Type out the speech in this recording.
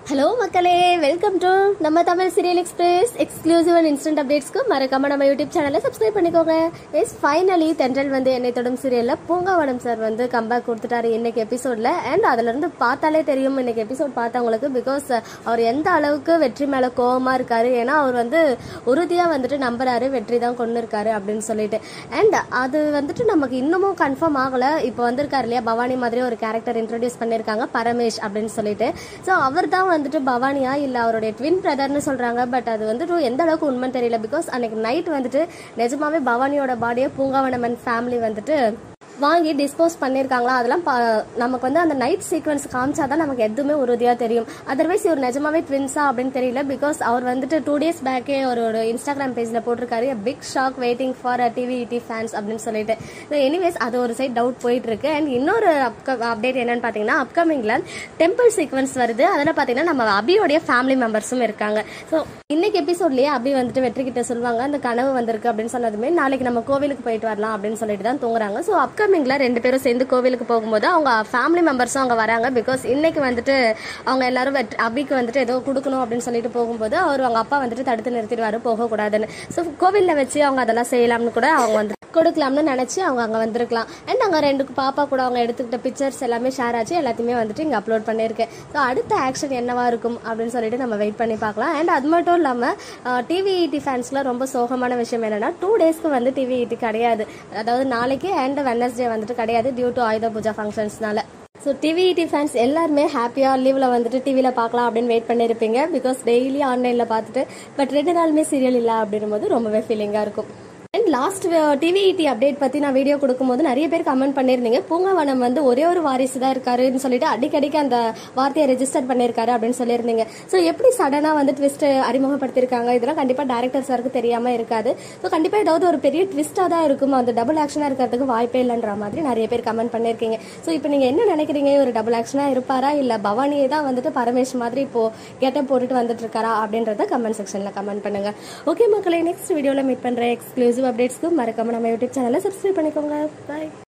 hello மக்களே welcome to நம்ம Tamil serial express exclusive and instant அப்டேட்ஸ்க்கு மறக்காம நம்ம யூடியூப் சேனலை சப்ஸ்கிரைப் பண்ணிக்கோங்க எஸ் ஃபைனலி தென்றல் வந்து என்னை தொடும் சீரியல்ல பூங்காவனம் சார் வந்து கம்பேக் கொடுத்துட்டாரு இன்னைக்கு எபிசோட்ல அண்ட் அதுல இருந்து பார்த்தாலே தெரியும் இன்னைக்கு எபிசோட் பார்த்தவங்களுக்கு பிகாஸ் அவர் எந்த அளவுக்கு வெற்றி மேல கோவமா இருக்காரு ஏன்னா அவர் வந்து உறுதியா வந்துட்டு நம்புறாரு வெற்றி தான் கொண்டு இருக்காரு அப்படின்னு சொல்லிட்டு அண்ட் அது வந்துட்டு நமக்கு இன்னமும் கன்ஃபார்ம் ஆகல இப்போ வந்திருக்காரு இல்லையா பவானி மாதிரி ஒரு கேரக்டர் இன்ட்ரடியூஸ் பண்ணியிருக்காங்க பரமேஷ் அப்படின்னு சொல்லிட்டு ஸோ அவர் தான் வந்துட்டு பவானியா இல்லை அவருடைய ட்வின் பிரதர்னு சொல்றாங்க பட் அது வந்துட்டு எந்த அளவுக்கு உண்மை தெரியல பிகாஸ் அன்னைக்கு நைட் வந்துட்டு நிஜமாவே பவானியோட பாடியை பூங்காவனம் அண்ட் ஃபேமிலி வந்துட்டு வாங்கி டிஸ்போஸ் பண்ணியிருக்காங்களா அதெல்லாம் பா- நமக்கு வந்து அந்த நைட் சீக்வன்ஸ் காமிச்சாதான் நமக்கு எதுவுமே உறுதியாக தெரியும் அதர்வைஸ் இவர் நிஜமாவே ட்வின்ஸா அப்படின்னு தெரியல பிகாஸ் அவர் வந்துட்டு டூ டேஸ் பேக்கே ஒரு ஒரு இன்ஸ்டாகிராம் பேஜில் போட்டிருக்காரு big shock waiting for a TV ET fans அப்படின்னு சொல்லிட்டு எனிவேஸ் அது ஒரு சைட் டவுட் போயிட்டு இருக்கு அண்ட் இன்னொரு அப்டேட் என்னன்னு பார்த்தீங்கன்னா அப்கமிங்ல டெம்பிள் சீக்வன்ஸ் வருது அதில் பார்த்தீங்கன்னா நம்ம அபியோடைய ஃபேமிலி மெம்பர்ஸும் இருக்காங்க ஸோ இன்னைக்கு எபிசோட்லயே அபி வந்துட்டு வெற்றி கிட்ட சொல்லுவாங்க அந்த கனவு வந்திருக்கு அப்படின்னு சொன்னதுமே நாளைக்கு நம்ம கோவிலுக்கு போயிட்டு வரலாம் அப்படின்னு சொல்லிட்டு தான் தூங்குறாங்க ஸோ அப்கமிங்ல ரெண்டு பேரும் சேர்ந்து கோவிலுக்கு போகும்போது அவங்க ஃபேமிலி மெம்பர்ஸும் அங்கே வராங்க பிகாஸ் இன்னைக்கு வந்துட்டு அவங்க எல்லாரும் வெற்றி அபிக்கு வந்துட்டு ஏதோ கொடுக்கணும் அப்படின்னு சொல்லிட்டு போகும்போது அவர் அவங்க அப்பா வந்துட்டு தடுத்து நிறுத்திடுவாரு போகக்கூடாதுன்னு ஸோ கோவிலில் வச்சு அவங்க அதெல்லாம் செய்யலாம்னு கூட அவங்க வந்து கொடுக்கலாம்னு நினச்சி அவங்க அங்கே வந்திருக்கலாம் அண்ட் அங்கே ரெண்டு பாப்பா கூட அவங்க எடுத்துக்கிட்ட பிக்சர்ஸ் எல்லாமே ஷேர் ஆச்சு எல்லாத்தையுமே வந்துட்டு இங்கே அப்லோட் பண்ணியிருக்கேன் ஸோ அடுத்த ஆக்ஷன் என்னவா இருக்கும் அப்படின்னு சொல்லிட்டு நம்ம வெயிட் பண்ணி பார்க்கலாம் அண்ட் அது மட்டும் இல்லாமல் டிவிஇடி ஃபேன்ஸ்க்குலாம் ரொம்ப சோகமான விஷயம் என்னன்னா டூ டேஸ்க்கு வந்து டிவிஇடி கிடையாது அதாவது நாளைக்கு அண்ட் வெனஸ்டே வந்துட்டு கிடையாது டியூ டு ஆயுத பூஜா ஃபங்க்ஷன்ஸ்னால ஸோ டிவிஇடி ஃபேன்ஸ் எல்லாருமே ஹாப்பியாக லீவில் வந்துட்டு டிவியில் பார்க்கலாம் அப்படின்னு வெயிட் பண்ணியிருப்பீங்க பிகாஸ் டெய்லி ஆன்லைனில் பார்த்துட்டு பட் ரெண்டு நாளுமே சீரியல் இல்லை அப்படின்னும் போது ரொம்பவே ஃபீலிங்காக இருக்கும் அண்ட் லாஸ்ட் டிவிஇடி அப்டேட் பற்றி நான் வீடியோ கொடுக்கும்போது நிறைய பேர் கமெண்ட் பண்ணியிருந்தீங்க பூங்காவனம் வந்து ஒரே ஒரு வாரிசு தான் இருக்காருன்னு சொல்லிட்டு அடிக்கடிக்கு அந்த வார்த்தையை ரெஜிஸ்டர் பண்ணியிருக்காரு அப்படின்னு சொல்லியிருந்தீங்க ஸோ எப்படி சடனாக வந்து ட்விஸ்ட் அறிமுகப்படுத்தியிருக்காங்க இதெல்லாம் கண்டிப்பாக டேரக்டர் சாருக்கு தெரியாமல் இருக்காது ஸோ கண்டிப்பாக ஏதாவது ஒரு பெரிய ட்விஸ்ட்டாக தான் இருக்கும் அந்த டபுள் ஆக்ஷனாக இருக்கிறதுக்கு வாய்ப்பே இல்லைன்ற மாதிரி நிறைய பேர் கமெண்ட் பண்ணியிருக்கீங்க ஸோ இப்போ நீங்கள் என்ன நினைக்கிறீங்க ஒரு டபுள் ஆக்ஷனாக இருப்பாரா இல்லை பவானியே தான் வந்துட்டு பரமேஷ் மாதிரி இப்போ கெட்டப் போட்டுட்டு வந்துட்டு இருக்காரா அப்படின்றத கமெண்ட் செக்ஷனில் கமெண்ட் பண்ணுங்க ஓகே மக்களே நெக்ஸ்ட் வீடியோவில் மீட் பண்ணுற எக்ஸ்க்ளூசிவ் அப்டேட்ஸ்க்கு மறக்காம நம்ம யூடியூப் சேனலை சப்ஸ்கிரைப் பண்ணிக்கோங்க பாய்